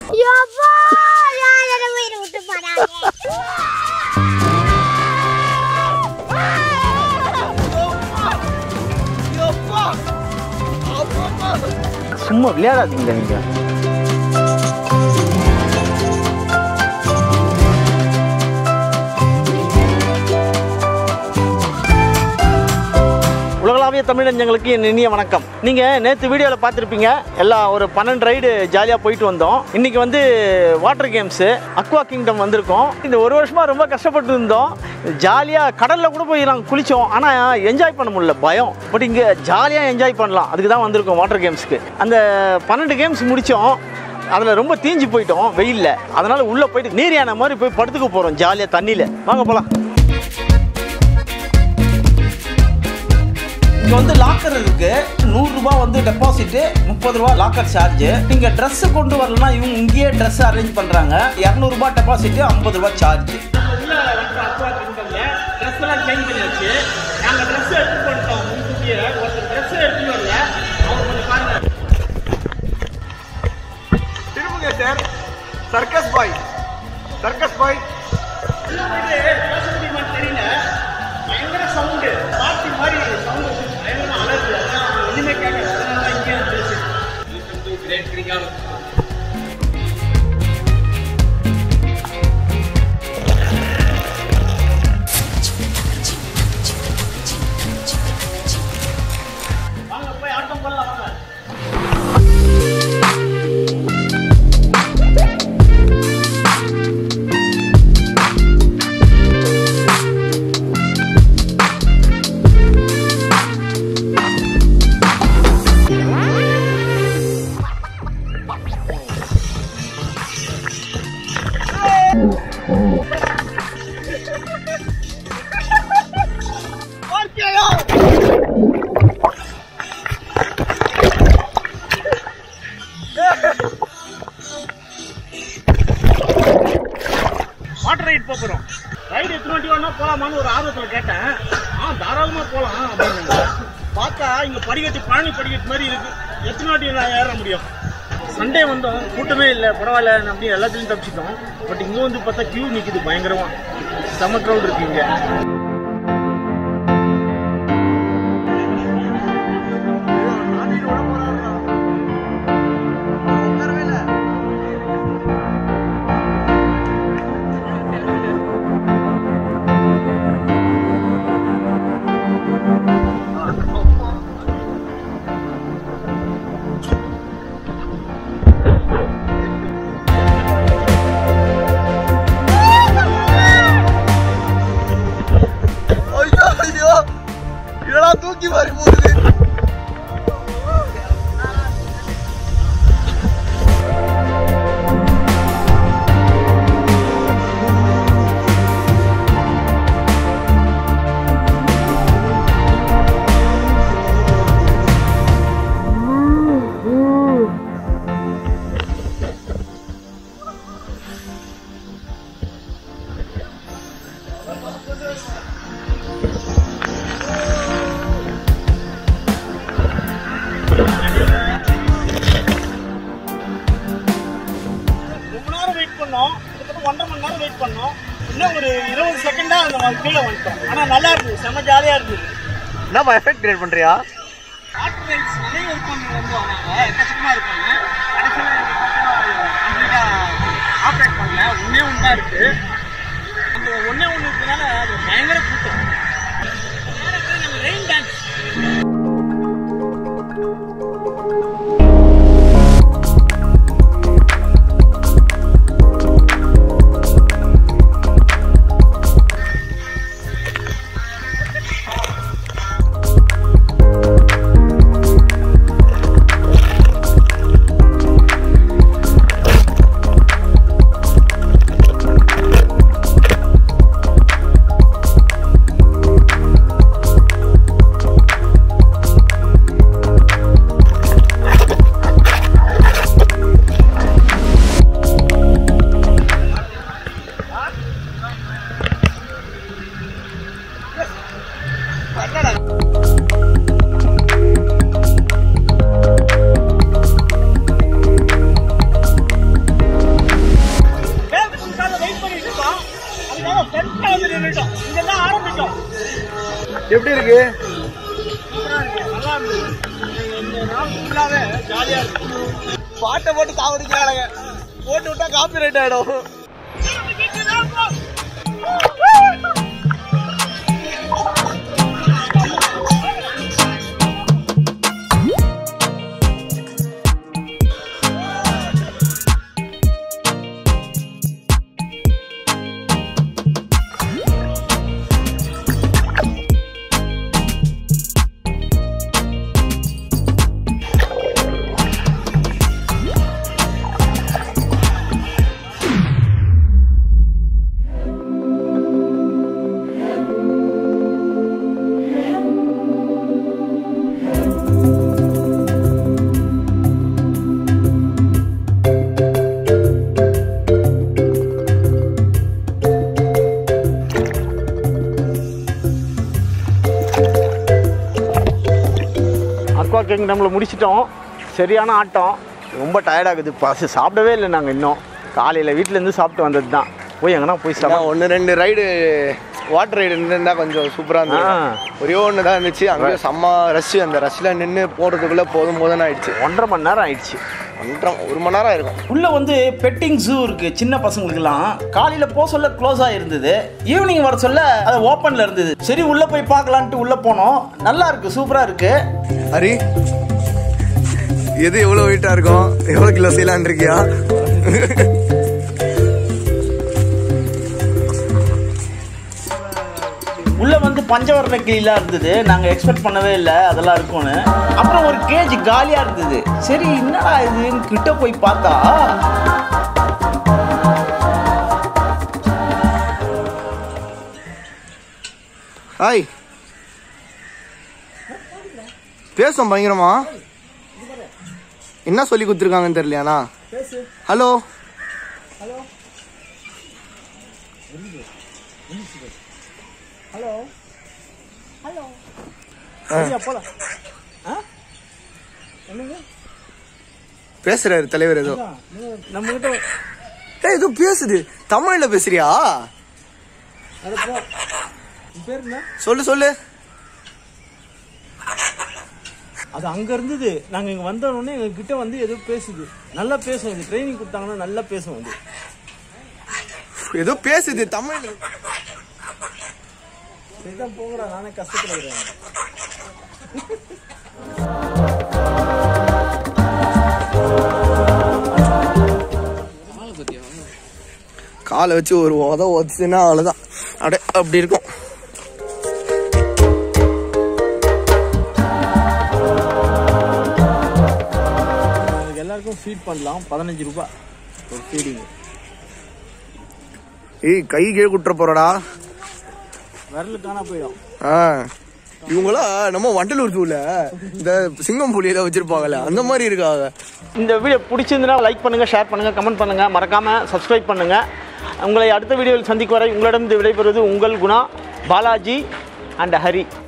யப்பா யாரை உயிரை விட்டு போறாங்க சும்மா விளையாடாதீங்க நீங்க உலகளாவிய தமிழஞ்சங்களுக்கு என் இனிய வணக்கம் நீங்கள் நேற்று வீடியோவில் பார்த்துருப்பீங்க எல்லாம் ஒரு பன்னெண்டு ரைடு ஜாலியாக போயிட்டு வந்தோம் இன்றைக்கி வந்து வாட்டர் கேம்ஸு அக்வா கிங்டம் வந்திருக்கோம் இந்த ஒரு வருஷமாக ரொம்ப கஷ்டப்பட்டு இருந்தோம் ஜாலியாக கடலில் கூட போய் நாங்கள் குளித்தோம் ஆனால் என்ஜாய் பண்ண முடியல பயம் பட் இங்கே ஜாலியாக என்ஜாய் பண்ணலாம் அதுக்கு தான் வந்திருக்கோம் வாட்டர் கேம்ஸ்க்கு அந்த பன்னெண்டு கேம்ஸ் முடித்தோம் அதில் ரொம்ப தீஞ்சு போயிட்டோம் வெயிலில் அதனால் உள்ளே போயிட்டு நீர் யானை மாதிரி போய் படுத்துக்க போகிறோம் ஜாலியாக தண்ணியில் வாங்க போகலாம் இங்கே வந்து லாக்கர் இருக்கு நூறுரூபா வந்து டெபாசிட்டு முப்பது ரூபா லாக்கர் சார்ஜ் நீங்கள் ட்ரெஸ்ஸு கொண்டு வரலனா இவங்க இங்கேயே ட்ரெஸ் அரேஞ்ச் பண்ணுறாங்க இரநூறுபா டெபாசிட்டு ஐம்பது ரூபா சார்ஜ் ட்ரெஸ் எல்லாம் சேஞ்ச் பண்ணியாச்சு நாங்கள் ட்ரெஸ் எடுத்து பண்ணிட்டோம் முன்கூட்டியே ஒருத்தர் ட்ரெஸ் எடுத்து வரல அவங்க கொஞ்சம் பாருங்க திரும்புங்க sir circus boy circus boy தெரியல பயங்கர சவுண்டு பாட்டி மாதிரி சவுண்டு பயங்கரமா அலர்ஜி அதனால ஒண்ணுமே கேட்கல அதனால தான் இங்கேயே பேசு வாங்க போய் ஆட்டம் போடலாம் வாங்க வாட்டர் ரைட் போகிறோம் ரைடு எத்தனை வண்டி வேணா போகலாமான்னு ஒரு ஆர்வத்தில் கேட்டேன் ஆ தாராளமாக போகலாம் அப்படின்னு பார்த்தா இங்கே படிக்கட்டு பழனி படிக்கட்டு மாதிரி இருக்கு எத்தனை வாட்டி நான் ஏற முடியும் சண்டே வந்தோம் கூட்டமே இல்லை பரவாயில்ல அப்படி எல்லாத்துலையும் தப்பிச்சிட்டோம் பட் இங்கே வந்து பார்த்தா கியூ நிற்குது பயங்கரமா செம க்ரௌட் இருக்கு இங்கே ஐயோ ஐயோ இதெல்லாம் தூக்கி மாறி போகுது ரொம்ப நேரம் வெயிட் பண்ணோம் கிட்டத்தட்ட ஒன்றரை மணி நேரம் வெயிட் பண்ணோம் இன்னும் ஒரு இருபது செகண்டா அந்த வ- கீழே வந்துட்டோம் ஆனா நல்லா இருந்தது செம ஜாலியா இருந்தது என்னப்பா எஃபெக்ட் கிரியேட் பண்றியா வாட்டர் ரைட்ஸ் நிறைய இருப்பாங்க வந்தோம் நாங்கள் எக்கச்சக்கமாக இருப்பாங்க கடைசியில் கம்ப்ளீட்டாக ஆப்ரேட் பண்ணல ஒன்றே ஒன்று தான் இருக்குது அந்த ஒன்றே ஒன்று இருக்கிறதுனால அது பயங்கர கூட்டம் நேரா போய் நம்ம ரெயின் டான்ஸ் எப்படி இருக்கு பாட்டை போட்டு சாவடிக்கிறானுங்க போட்டு விட்டா காப்பி ரைட் ஆயிடும் அக்வா கிங்டமில் முடிச்சிட்டோம் சரியான ஆட்டம் ரொம்ப டயர்டாகுது பசி சாப்பிடவே இல்லை நாங்கள் இன்னும் காலையில் வீட்டிலேருந்து சாப்பிட்டு வந்தது தான் போய் எங்கன்னா போய் சாப்பிட ஒன்று ரெண்டு ரைடு வாட்டர் ரைடு இருந்தா கொஞ்சம் சூப்பராக இருந்தது ஆ. ஒரே ஒன்று தான் இருந்துச்சு அங்கே செம்ம ரஷ் அந்த ரஷ்ல நின்று போகிறதுக்குள்ளே போதும் போதும்னு ஆயிடுச்சு ஒன்றரை மணி நேரம் ஆயிடுச்சு ஒன்றரை ஒரு மணி நேரம் இருக்கும் உள்ள வந்து பெட்டிங் ஜூ இருக்கு சின்ன பசங்களுக்குலாம் காலையில போக சொல்ல க்ளோஸா இருந்தது ஈவினிங் வர சொல்ல அது ஓப்பன்ல இருந்தது சரி உள்ள போய் பார்க்கலான்ட்டு உள்ள போனோம் நல்லா இருக்கு சூப்பரா இருக்கு ஹரி எது எவ்வளோ வெயிட்டாக இருக்கும் எவ்வளோ கிலோ செய்யலான் இருக்கியா உள்ள வந்து பஞ்சவர்ண கிளிலாம் இருந்தது நாங்க எக்ஸ்பெக்ட் பண்ணவே இல்லை அதெல்லாம் இருக்கும்னு அப்புறம் ஒரு கேஜ் காலியா இருந்தது சரி என்னடா இதுன்னு கிட்ட போய் பார்த்தா ஹாய் பேசும் பயங்கரமா என்ன சொல்லி கொடுத்துருக்காங்கன்னு தெரியலையாண்ணா ஹலோ பேசுறாரு தலைவர் ஏதோ நம்ம கிட்ட ஏய் ஏதோ பேசுது தமிழ்ல பேசுறியா பேர் என்ன சொல்லு சொல்லு அது அங்க இருந்தது நாங்க இங்க வந்த உடனே எங்க கிட்ட வந்து ஏதோ பேசுது நல்லா பேசும் இது ட்ரைனிங் கொடுத்தாங்கன்னா நல்லா பேசும் அது ஏதோ பேசுது தமிழ்ல சரிதான் போங்கடா நானே கஷ்டத்துல இருக்கிறேன் காலை வச்சு ஒரு உத உதச்சுன்னா அவ்வளோதான் அப்படியே அப்படி இருக்கும் அதுக்கு எல்லாருக்கும் ஃபீட் பண்ணலாம் பதினஞ்சு ரூபாய் ஒரு ஃபீடிங் ஏய் கை கீழே குட்டுற போறடா விரலு காணா போயிடும் ஆ இவங்களா நம்ம வண்டலூர் ஜூல இந்த சிங்கம் புலியில வச்சிருப்பாங்கல்ல அந்த மாதிரி இருக்காங்க இந்த வீடியோ பிடிச்சிருந்தனா லைக் பண்ணுங்க ஷேர் பண்ணுங்க கமெண்ட் பண்ணுங்க மறக்காம சப்ஸ்கிரைப் பண்ணுங்க உங்களை அடுத்த வீடியோவில் சந்திக்கும் வரை உங்களிடம் விடைபெறுவது உங்கள் குணா பாலாஜி அண்ட் ஹரி